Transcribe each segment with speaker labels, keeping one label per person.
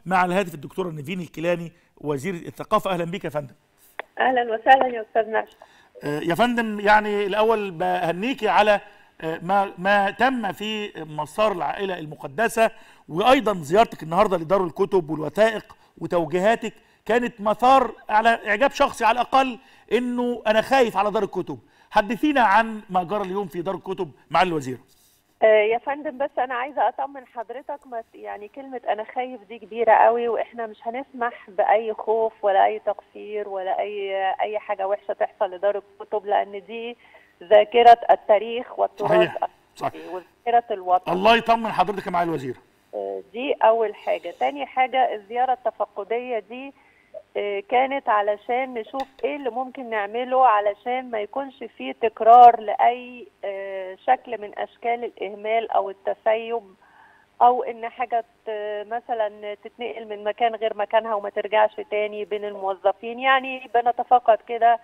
Speaker 1: مع الهاتف الدكتوره نيفين الكيلاني وزيره الثقافه اهلا بك يا فندم
Speaker 2: اهلا وسهلا يا استاذ نشا
Speaker 1: آه، يا فندم يعني الاول بهنيكي على آه، ما ما تم في مسار العائله المقدسه وايضا زيارتك النهارده لدار الكتب والوثائق وتوجيهاتك كانت مثار على اعجاب شخصي على الاقل انه انا خايف على دار الكتب حدثينا عن ما جرى اليوم في دار الكتب مع الوزير
Speaker 2: آه، يا فندم بس انا عايزه اطمن حضرتك ما ت- يعني كلمه انا خايف دي كبيره قوي واحنا مش هنسمح باي خوف ولا اي تقصير ولا اي اي حاجه وحشه تحصل لدار الكتب لان دي ذاكره التاريخ والتراث
Speaker 1: صحيح. صح.
Speaker 2: المصري وذاكره الوطن
Speaker 1: الله يطمن حضرتك مع الوزير
Speaker 2: آه، دي أول حاجة تاني حاجة الزيارة التفقدية دي آه، كانت علشان نشوف ايه اللي ممكن نعمله علشان ما يكونش فيه تكرار لأي آه، شكل من أشكال الإهمال أو التسيب أو إن حاجة ت- مثلا تتنقل من مكان غير مكانها وما ترجعش تاني بين الموظفين يعني بنتفقد كده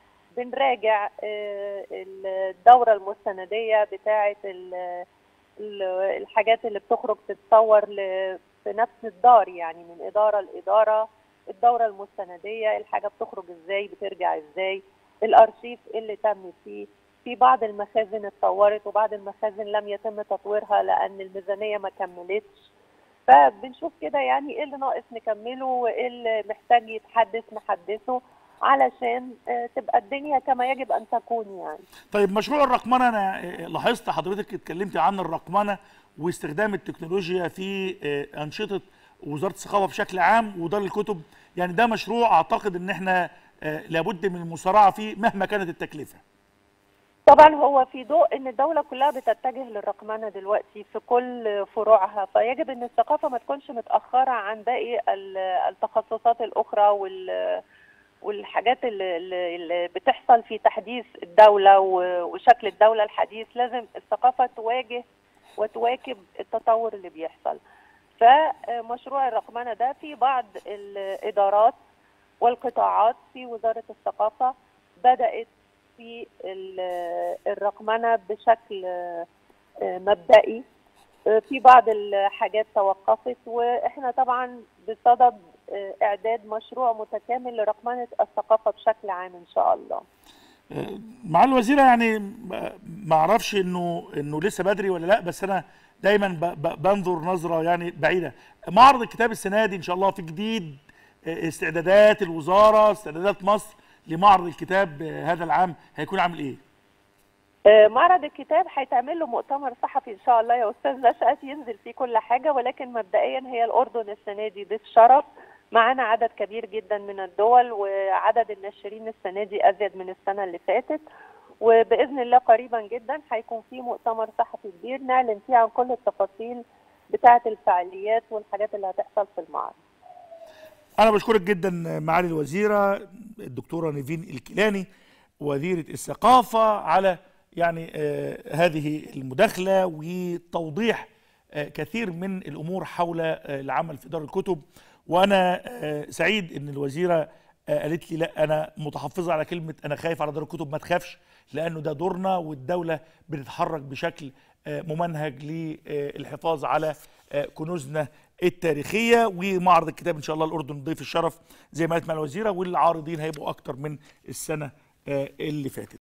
Speaker 2: بنراجع آه، الدورة المستندية بتاعة ال- ال- الحاجات اللي بتخرج تتصور ل- في نفس الدار يعني من إدارة لإدارة الدورة المستندية الحاجة بتخرج إزاي بترجع إزاي الأرشيف إيه اللي تم فيه في بعض المخازن اتطورت وبعض المخازن لم يتم تطويرها لأن الميزانية ما كملتش فبنشوف كده يعني ايه اللي ناقص نكمله وايه اللي محتاج يتحدث نحدثه علشان آه، تبقى الدنيا كما يجب ان تكون يعني
Speaker 1: طيب مشروع الرقمنه انا آه، لاحظت حضرتك اتكلمتي عن الرقمنه واستخدام التكنولوجيا في آه، انشطه وزاره الثقافه بشكل عام ودار الكتب يعني ده مشروع اعتقد ان احنا آه، لابد من المسارعه فيه مهما كانت التكلفه
Speaker 2: طبعا هو في ضوء ان الدوله كلها بتتجه للرقمنه دلوقتي في كل فروعها فيجب ان الثقافه ما تكونش متاخره عن باقي ال- التخصصات الاخرى وال والحاجات اللي, اللي اللي بتحصل في تحديث الدوله و- وشكل الدوله الحديث لازم الثقافه تواجه وتواكب التطور اللي بيحصل فمشروع الرقمنه ده في بعض الادارات والقطاعات في وزاره الثقافه بدات في ال- الرقمنه بشكل آه، مبدئي آه، في بعض الحاجات توقفت واحنا طبعا بصدد آه، اعداد مشروع متكامل لرقمنه الثقافه بشكل عام ان شاء الله
Speaker 1: آه، مع الوزيره يعني ب- ما اعرفش انه انه لسه بدري ولا لا بس انا دايما ب- ب- بنظر نظره يعني بعيده معرض الكتاب السنه دي ان شاء الله في جديد آه، استعدادات الوزاره استعدادات مصر لمعرض الكتاب آه، هذا العام هيكون عامل ايه
Speaker 2: آه، معرض الكتاب هيتعمل له مؤتمر صحفي ان شاء الله يا استاذ نشأت ينزل فيه كل حاجه ولكن مبدئيا هي الاردن السنه دي ضيف شرف معانا عدد كبير جدا من الدول وعدد الناشرين السنه دي ازيد من السنه اللي فاتت وباذن الله قريبا جدا هيكون في مؤتمر صحفي كبير نعلن فيه عن كل التفاصيل بتاعه الفعاليات والحاجات اللي هتحصل في المعرض
Speaker 1: انا بشكرك جدا معالي الوزيره الدكتوره نيفين الكيلاني وزيره الثقافه على يعني آه هذه المداخله وتوضيح آه كثير من الامور حول آه العمل في دار الكتب وانا آه سعيد ان الوزيره آه قالت لي لا انا متحفظه على كلمه انا خايف على دار الكتب ما تخافش لانه ده دورنا والدوله بتتحرك بشكل آه ممنهج للحفاظ على آه كنوزنا التاريخيه ومعرض الكتاب ان شاء الله الاردن ضيف الشرف زي ما قالت مع الوزيره والعارضين هيبقوا اكتر من السنه آه اللي فاتت